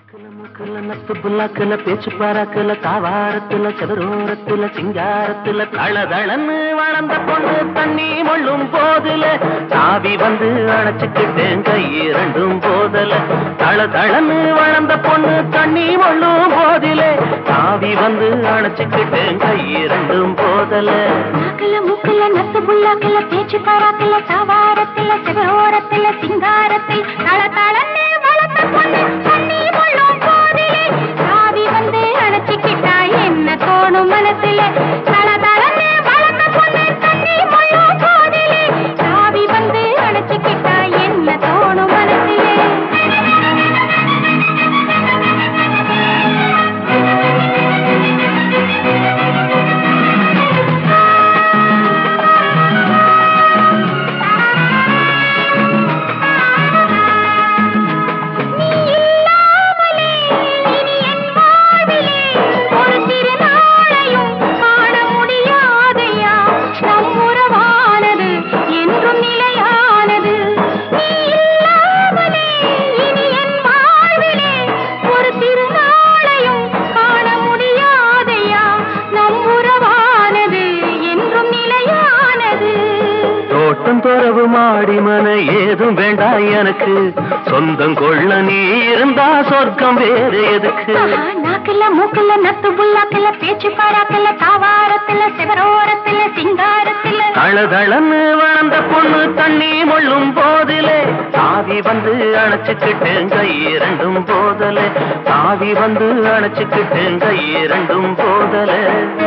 மூக்குல நத்து புல்லாக்குல பேச்சு பாராக்குல தாவாரத்துல செவரோரத்துல சிங்காரத்துல தளதளன்னு வளர்ந்த பொண்ணு தண்ணி மொள்ளும் போதுல சாவி வந்து அணைச்சுக்கிட்டேன் கை இரண்டும் போதல தளதளன்னு வளர்ந்த பொண்ணு தண்ணி மொள்ளும் போதிலே சாவி வந்து அணைச்சுக்கிட்டேன் கை இரண்டும் போதல நாக்குல மூக்குல நத்து புல்லாக்குல பேச்சு பாராக்குல தாவாரத்துல சிவரோரத்துல சிங்காரத்தில் தள தளன்னு வளர்த்த பொண்ணு தண்ணி முள்ளும் போதிலே சாவி வந்து அணைச்சிக்கிட்டா என்ன தோணும் மனசுல தள தளன்னு வளர்த்த பொண்ணு தண்ணி முள்ளும் போதிலே சாவி வந்து அணைச்சிக்கிட்டா என்ன தோணும் மனசுல நீ இல்லாமலே இனி என் வாழ்விலே ஒரு திருநாளையும் காண முடியாதையா நம் உறவானது என்றும் நிலையானது நீ இல்லாமலே இனி என் வாழ்விலே ஒரு திருநாளையும் காண முடியாதையா நம் உறவானது என்றும் நிலையானது தோட்டம் துறவு மாடி மன ஏதும் வேண்டாம் எனக்கு சொந்தம் கொள்ள நீ இருந்தா சொர்க்கம் வேறு எதுக்கு ஆஹா, நாக்குல மூக்குல நத்து புல்லாக்குல பேச்சு பாராக்குல தாவாரத்துல சிவரோரத்துல சிங்காரத்துல தளதளன்னு வளர்ந்த பொண்ணு தண்ணி மொள்ளும் போதிலே சாவி வந்து அணைச்சுக்கிட்டேன் கை இரண்டும் போதலே சாவி வந்து அணைச்சுக்கிட்டேன் கை இரண்டும் போதலே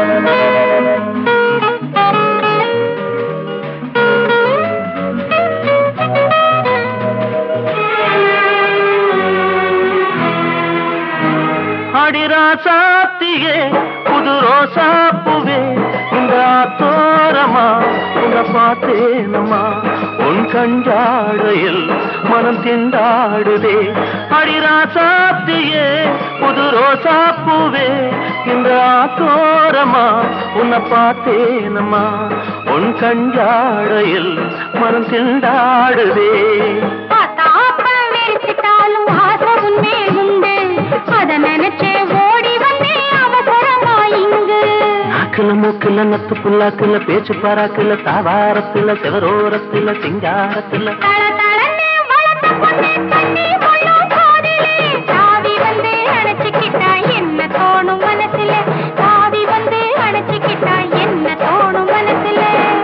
அடிராசாத்தியே புது ரோசாப்புவே இந்த ஆத்தோரமா உன்னை பார்த்தேனம்மா உன் கஞ்சாடையில் மனம் திண்டாடுதே அடிராசாத்தியே புது ரோசாப்புவே இந்த ஆத்தோரமா உன்னை பார்த்தேனம்மா உன் கஞ்சாடையில் மனம் திண்டாடுதே பார்த்தாப்ப வெறுத்துட்டாலும் ஆசை உன்மேல் உண்டு அத நினைச்சே ஓடி வந்தேன் அவசரமா இங்கு நாக்குல மூக்குல நத்து புல்லாக்குல பேச்சு பாராக்குல தாவாரத்துல செவரோரத்துல சிங்காரத்துல தள தளன்னு வளர்த்த பொண்ணு தண்ணி முள்ளும் போதிலே சாவி வந்து அணைச்சுக்கிட்டா என்ன தோணும் மனசுல சாவி வந்து அணைச்சுக்கிட்டா என்ன தோணும் மனசுல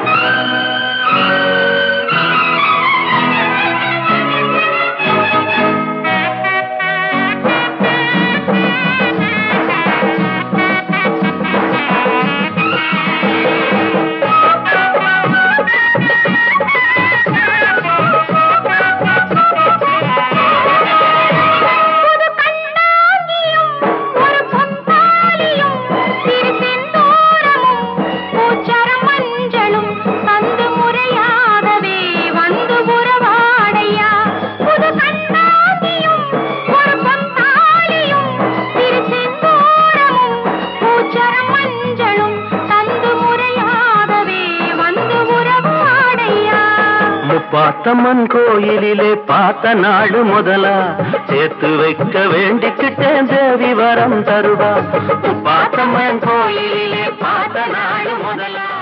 புது கண்ணாங்கியும் ஒரு பொன்தாலியும் சிறு செந்தூரமும் பூச்சரம் மஞ்சளும் தந்து முறையாகவே வந்து உறவாடையா புது கண்ணாங்கியும் ஒரு பொன்தாலியும் சிறு செந்தூரமும் பூச்சரம் மஞ்சளும் தந்து முறையாகவே வந்து உறவாடையா முப்பாத்தம்மன் கோயிலிலே பார்த்த நாடு முதலா சேர்த்து வைக்க வேண்டிக்கிட்டேன் தேவி வரம் தருவா முப்பாத்தம்மன் கோயிலிலே பார்த்த நாடு முதலா